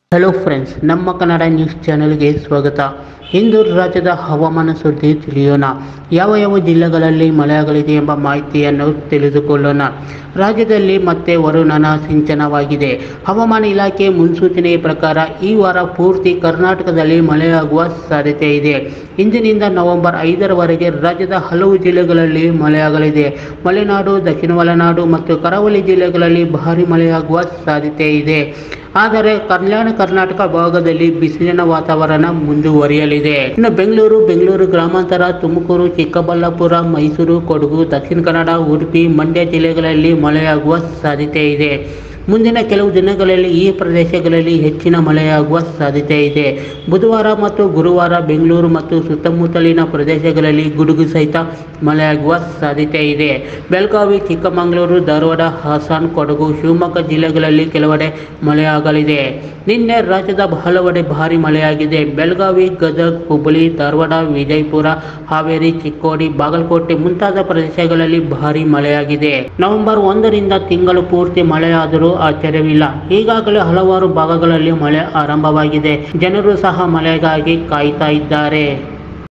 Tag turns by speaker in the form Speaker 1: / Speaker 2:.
Speaker 1: hello friends ನಮ್ಮ Kannada news ಚಾನೆಲ್ಗೆ ಸ್ವಾಗತ ಇಂದು ರಾಜ್ಯದ ಹವಾಮಾನ ಸುದ್ದಿ ತಿಳಿಯೋಣ ಯಾವ ಯಾವ ಜಿಲ್ಲೆಗಳಲ್ಲಿ ಮಳೆಯಾಗಲಿದೆ ಎಂಬ ಮಾಹಿತಿಯನ್ನು ತಿಳಿದುಕೊಳ್ಳೋಣ ರಾಜ್ಯದಲ್ಲಿ ಮತ್ತೆ ವರುಣನ ಸಿಂಚನವಾಗಿದೆ ಹವಾಮಾನ ಇಲಾಖೆ ಮುನ್ಸೂಚನೆಯ ಪ್ರಕಾರ ಈ ವಾರ ಪೂರ್ತಿ ಕರ್ನಾಟಕದಲ್ಲಿ ಮಳೆಯಾಗುವ ಸಾಧ್ಯತೆ ಇದೆ ಇಂದಿನಿಂದ ನವೆಂಬರ್ ಐದರವರೆಗೆ ರಾಜ್ಯದ ಹಲವು ಜಿಲ್ಲೆಗಳಲ್ಲಿ ಮಳೆಯಾಗಲಿದೆ ಮಲೆನಾಡು ದಕ್ಷಿಣ ಒಳನಾಡು ಮತ್ತು ಕರಾವಳಿ ಜಿಲ್ಲೆಗಳಲ್ಲಿ ಭಾರಿ ಮಳೆಯಾಗುವ ಸಾಧ್ಯತೆ ಇದೆ ಆದರೆ ಕಲ್ಯಾಣ ಕರ್ನಾಟಕ ಭಾಗದಲ್ಲಿ ಬಿಸಿಲಿನ ವಾತಾವರಣ ಮುಂದುವರಿಯಲಿದೆ ಇನ್ನು ಬೆಂಗಳೂರು ಬೆಂಗಳೂರು ಗ್ರಾಮಾಂತರ ತುಮಕೂರು ಚಿಕ್ಕಬಳ್ಳಾಪುರ ಮೈಸೂರು ಕೊಡಗು ದಕ್ಷಿಣ ಕನ್ನಡ ಉಡುಪಿ ಮಂಡ್ಯ ಜಿಲ್ಲೆಗಳಲ್ಲಿ ಮಳೆಯಾಗುವ ಸಾಧ್ಯತೆ ಇದೆ ಮುಂದಿನ ಕೆಲವು ದಿನಗಳಲ್ಲಿ ಈ ಪ್ರದೇಶಗಳಲ್ಲಿ ಹೆಚ್ಚಿನ ಮಳೆಯಾಗುವ ಸಾಧ್ಯತೆ ಇದೆ ಬುಧವಾರ ಮತ್ತು ಗುರುವಾರ ಬೆಂಗಳೂರು ಮತ್ತು ಸುತ್ತಮುತ್ತಲಿನ ಪ್ರದೇಶಗಳಲ್ಲಿ ಗುಡುಗು ಸಹಿತ ಮಳೆಯಾಗುವ ಸಾಧ್ಯತೆ ಇದೆ ಬೆಳಗಾವಿ ಚಿಕ್ಕಮಗಳೂರು ಧಾರವಾಡ ಹಾಸನ ಕೊಡಗು ಶಿವಮೊಗ್ಗ ಜಿಲ್ಲೆಗಳಲ್ಲಿ ಕೆಲವೆಡೆ ಮಳೆಯಾಗಲಿದೆ ನಿನ್ನೆ ರಾಜ್ಯದ ಹಲವೆಡೆ ಭಾರಿ ಮಳೆಯಾಗಿದೆ ಬೆಳಗಾವಿ ಗದಗ ಹುಬ್ಬಳ್ಳಿ ಧಾರವಾಡ ವಿಜಯಪುರ ಹಾವೇರಿ ಚಿಕ್ಕೋಡಿ ಬಾಗಲಕೋಟೆ ಮುಂತಾದ ಪ್ರದೇಶಗಳಲ್ಲಿ ಭಾರಿ ಮಳೆಯಾಗಿದೆ ನವೆಂಬರ್ ಒಂದರಿಂದ ತಿಂಗಳು ಪೂರ್ತಿ ಮಳೆಯಾದರೂ ಆಶ್ಚರ್ಯವಿಲ್ಲ ಈಗಾಗಲೇ ಹಲವಾರು ಭಾಗಗಳಲ್ಲಿ ಮಳೆ ಆರಂಭವಾಗಿದೆ ಜನರು ಸಹ ಮಳೆಗಾಗಿ ಕಾಯ್ತಾ ಇದ್ದಾರೆ